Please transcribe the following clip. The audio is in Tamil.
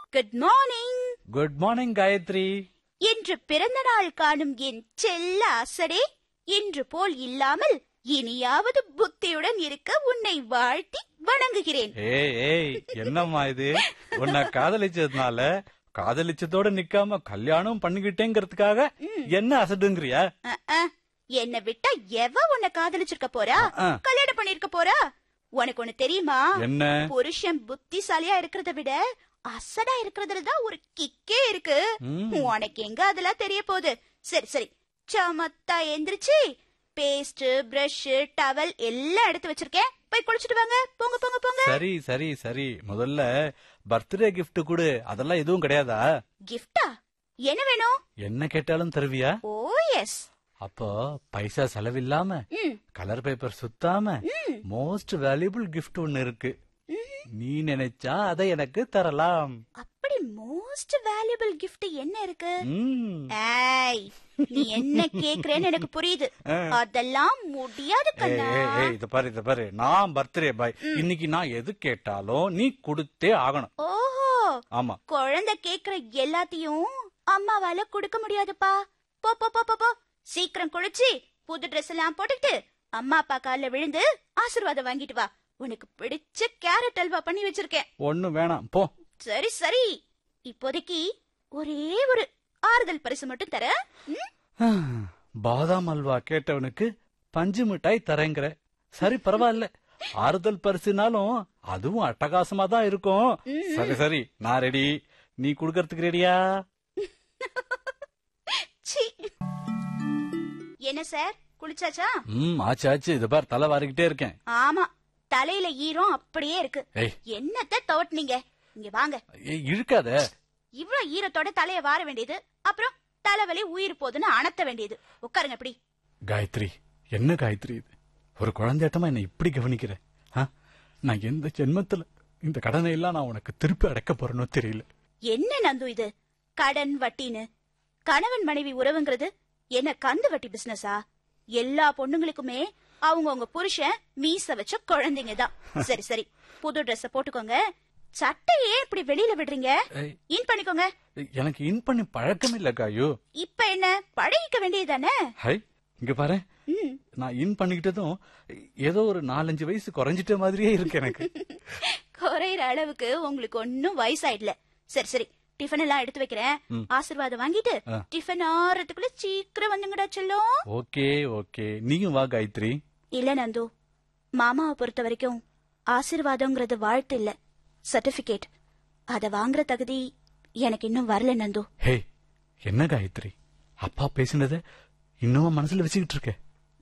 Good morning good morning Gayathri இன்று பிறந்த நாள் காணும் என் செல்ல அசடே இன்று போல் இல்லாமல் இனியாவது புத்தியுடன் இருக்க உன்னை வாழ்த்தி வணங்குகிறேன் ஏய் ஏய் என்னம்மா இது உன்னை காதலிச்சதுனால காதலிச்சதோட நிக்காம கல்யாணம் பண்ணிக்கிட்டேங்கிறதுக்காக என்ன அசடுங்கிறியா அஹ், அஹ். என்னை விட்டா எவ உன்னை காதலிச்சிருக்க போறா அஹ். கல்யாணம் பண்ணிருக்க போறா உனக்கு ஒண்ணு தெரியுமா என்ன புருஷன் புத்திசாலியா இருக்கிறத விட அசடா இருக்கிறதுல தான் ஒரு கிக்கே இருக்கு ம். உனக்கு எங்க அதெல்லாம் தெரிய போகுது சரி சரி சமத்தா எந்திரிச்சு பேஸ்ட் பிரஷ் டவல் எல்லாம் எடுத்து வச்சிருக்கேன் போய் குளிச்சிட்டு வாங்க போங்க போங்க போங்க சரி சரி சரி முதல்ல பர்த்டே gift கொடு அதெல்லாம் எதுவும் கிடையாதா கிஃப்டா என்ன வேணும் என்ன கேட்டாலும் தருவியா ஓ எஸ் அப்போ பைசா செலவில்லாம ம் கலர் பேப்பர் சுத்தாம மோஸ்ட் வேல்யூபிள் gift ஒன்னு இருக்கு நீ நினைச்சா அதை எனக்கு தரலாம் அப்படி மோஸ்ட் வேல்யூபிள் gift என்ன இருக்கு ம். ஏய் நீ என்ன கேக்குறேன்னு எனக்கு புரியுது அதெல்லாம் முடியாது ஏய், கண்ணா ஏய், ஏய், இத பாரு இத பாரு நான் பர்த்டே பாய் இன்னைக்கு நான் எது கேட்டாலும் நீ கொடுத்தே ஆகணும் ஓஹோ ஆமா குழந்தை கேக்குற எல்லாத்தையும் அம்மாவால கொடுக்க முடியாதுப்பா போ போ போ போ, போ சீக்கிரம் குளிச்சு புது Dress எல்லாம் போட்டுக்கிட்டு அம்மா அப்பா கால்ல விழுந்து ஆசீர்வாதம் வாங்கிட்டு வா உனக்கு பிடிச்ச கேரட் அல்வா பண்ணி வச்சிருக்கேன் ஒண்ணும் வேணாம் போ சரி சரி இப்போதைக்கு ஒரே ஒரு ஆறுதல் பரிசு மட்டும் தர பாதாம் அல்வா கேட்டவனுக்கு பஞ்சு மிட்டாய் தரேங்கிற சரி பரவாயில்ல ஆறுதல் பரிசுனாலும் அதுவும் அட்டகாசமா தான் இருக்கும் சரி சரி நான் ரெடி நீ குடுக்கறதுக்கு ரெடியா சீ. என்ன சார் குளிச்சாச்சா ம் ஆச்சு ஆச்சு இது பார் தலை வாரிக்கிட்டே இருக்கேன் ஆமா தலையில ஈரம் அப்படியே இருக்கு ஏய் என்னத்த தவட்டுனீங்க இங்க வாங்க ஏய், இழுக்காத இவ்ளோ ஈரத்தோட தலைய வார வேண்டியது அப்புறம் தலைவலி உயிர் போதுன்னு அணத்த வேண்டியது உட்காருங்க இப்படி காயத்ரி என்ன காயத்ரி இது ஒரு குழந்தையாட்டமா என்ன இப்படி கவனிக்கிற ஆ? நான் எந்த ஜென்மத்துல இந்த கடனை எல்லாம் நான் உனக்கு திருப்பி அடைக்க போறேனோ தெரியல என்ன நந்து இது கடன் வட்டின்னு கணவன் மனைவி உறவுங்கிறது என்ன கந்து வட்டி பிசினஸா எல்லா பொண்ணுங்களுக்குமே அவங்கவங்க புருஷன் மீச வச்ச குழந்தைங்க தான் சரி சரி புது Dress போட்டுக்கோங்க சட்டையே இப்படி வெளியில விடுறீங்க ஏய், இன் பண்ணிக்கோங்க எனக்கு இன் பண்ணி பழக்கம் இல்ல காயு இப்ப என்ன பழகிக்க வேண்டியதுதானே ஹை இங்க பாரு ம் நான் இன் பண்ணிக்கிட்டதும் ஏதோ ஒரு நாலஞ்சு வயசு குறைஞ்சிட்ட மாதிரியே இருக்கு எனக்கு குறையிற அளவுக்கு உங்களுக்கு ஒன்னும் வயசாயிடல சரி சரி டிஃபன் எல்லாம் எடுத்து வைக்கிறேன் ஆசீர்வாதம் வாங்கிட்டு ஆ. டிஃபன் ஆறதுக்குள்ள சீக்கிரம் வந்துங்கடா செல்லும் ஓகே ஓகே நீயும் வா காயத்ரி இல்ல நந்து மாமாவை பொறுத்த வரைக்கும் ஆசீர்வாதம்ங்கிறது வாழ்த்து இல்ல சர்டிபிகேட் அத வாங்குற தகுதி எனக்கு இன்னும் வரல நந்து ஹே என்ன காயத்ரி அப்பா பேசினத இன்னும் மனசுல வச்சுக்கிட்டு இருக்க